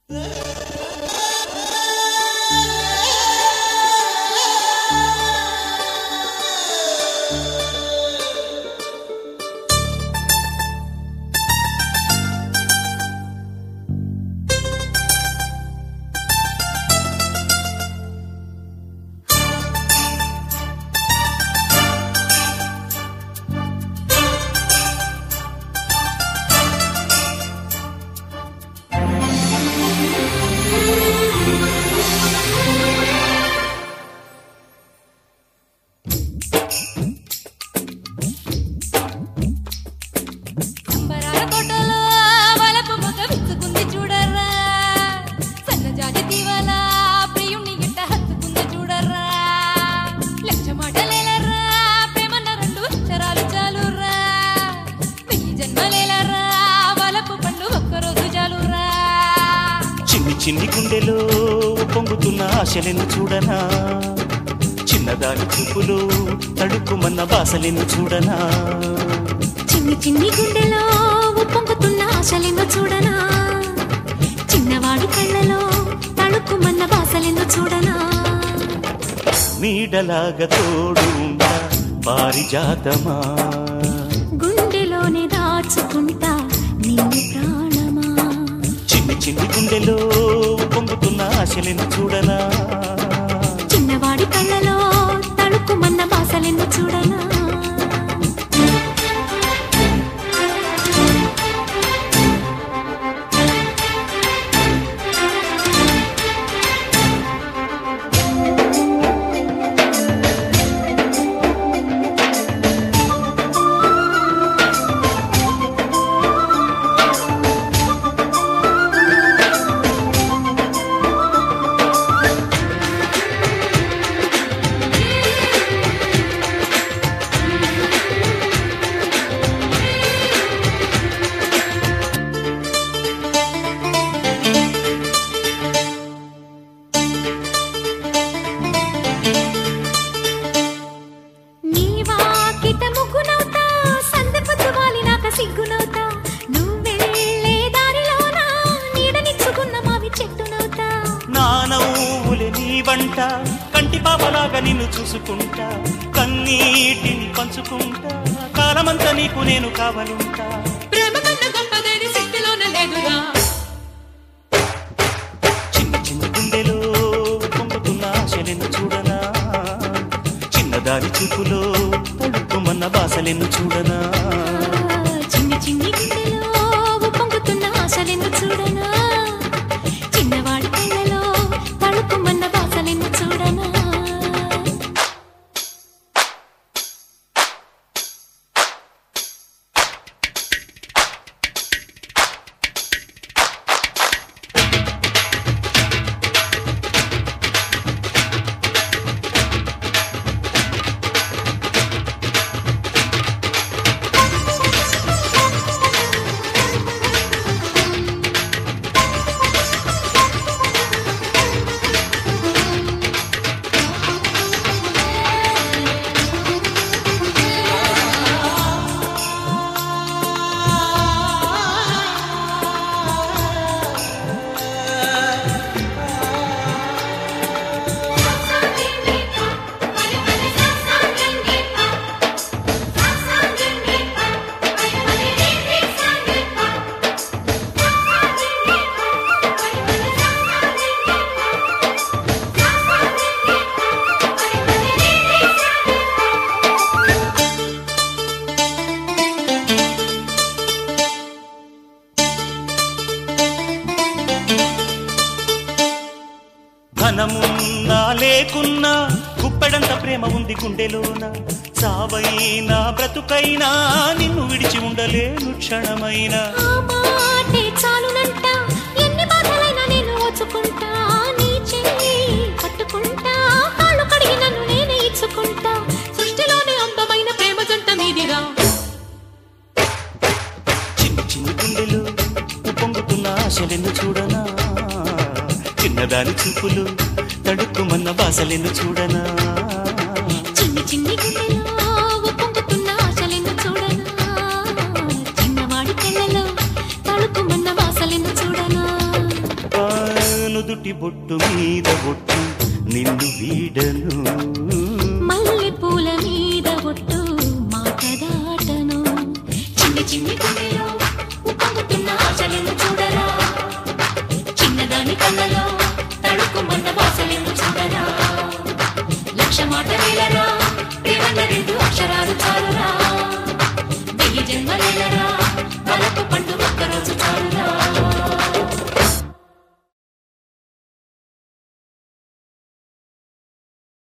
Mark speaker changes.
Speaker 1: అంబరాల కోటలో వలపు మొగ విచ్చుకుంది చూడర్రా సన్నజాజి దీవాల ప్రియుణ్ణి గిట్ట హత్తుకుంది చూడర్రా లక్ష మాటలేలర్రా ప్రేమన్న రెండు అక్షరాలు చాలుర్రా వెయ్యి జన్మలేలర్రా వలపు పండు ఒక్కరోజు చాలుర్రా
Speaker 2: చిన్ని చిన్ని గుండెలో పొంగుతున్న ఆశలను చూడనా చిన్నదాని చూపులో తడుక్కుమన్న బాసలను చూడనా
Speaker 3: చిన్ని చిన్ని గుండెలో ఉప్పొంగుతున్న ఆశలెందో చూడనా చిన్నవాడి కళ్ళలో తళుక్కుమన్న బాసలెందో చూడనా
Speaker 2: నీడలాగా తోడు ఉండ పారిజాతమా
Speaker 3: గుండెలోనే దాచుకుంటా నిన్ను ప్రాణమా
Speaker 2: చిన్ని చిన్ని గుండెలో పొంగుతున్న ఆశలను చూడనా
Speaker 3: చిన్నవాడి కళ్ళలో తళుక్కుమన్న బాసలెందో చూడనా నీ వాకిట ముగ్గునవుతా సందెపత్తు వాలినాక సిగ్గునవుతా నువ్వెళ్ళే దారిలోన నీడనిచ్చుకున్న మావి చెట్టునవుతా
Speaker 2: నా నవ్వులే నీ వంట కంటి పాపలాగా నిన్ను చూసుకుంటా కన్నీటిని పంచుకుంటా కాలమంతా నీకు నేను కావలుంటా
Speaker 1: ప్రేమ కన్నా గొప్పదేది శక్తిలోన లేదురా
Speaker 2: చిన్న చిన్న గుండెలో పొంగుతున్న ఆశలను చూడనా చిన్నదాని చూపులో తడుక్కుమన్న బాసలను చూడనా
Speaker 3: చిన్ని చిన్ని గుండెలో ఉప్పొంగుతున్న ఆశలెందు చూడనా చిన్నవాడి కళ్ళలో తళుక్కుమన్న బాసలెందు చూడనా
Speaker 2: ధనమున్నా లేకున్నా గుప్పెడంత ప్రేమ ఉంది గుండెలోన సావైనా బ్రతుకైనా నిన్ను విడిచి ఉండలేను క్షణమైనా
Speaker 3: ఆ మాటే చాలునంట ఎన్ని బాధలైనా నేను ఓచుకుంటా నీ చెయ్యి పట్టుకుంటా కాళ్ళు కడిగి నన్ను నేనే ఇచ్చుకుంటా
Speaker 1: సృష్టిలోనే అందమైన ప్రేమ జంట మీదిరా
Speaker 2: చిన్ని చిన్ని గుండెలు పొంగుతున్న ఆశలను చూడనా చిన్నదాని చూపులు తడుక్కుమన్న బాసలను చూడనా
Speaker 3: చిన్ని చిన్ని గుండెలో ఉప్పొంగుతున్న ఆశలెందు చూడనా చిన్నవాడి కళ్ళలో తళుకుమన్న వాసలెందు చూడనా
Speaker 2: ఆ నుదుటి బొట్టు మీద బొట్టు నిన్ను వీడను
Speaker 3: మల్లె పూల మీద ఒట్టు మాట దాటను చిన్ని చిన్ని గుండెలో ఉప్పొంగుతున్న ఆశలను చూడరా చిన్నదాని కళ్ళలో తడుకుమన్న వాసలను చూడరా లక్ష మాట వేలరా ప్రేమన్న రెండు అక్షరాలు చాలురా వెయ్యి జన్మలేలరా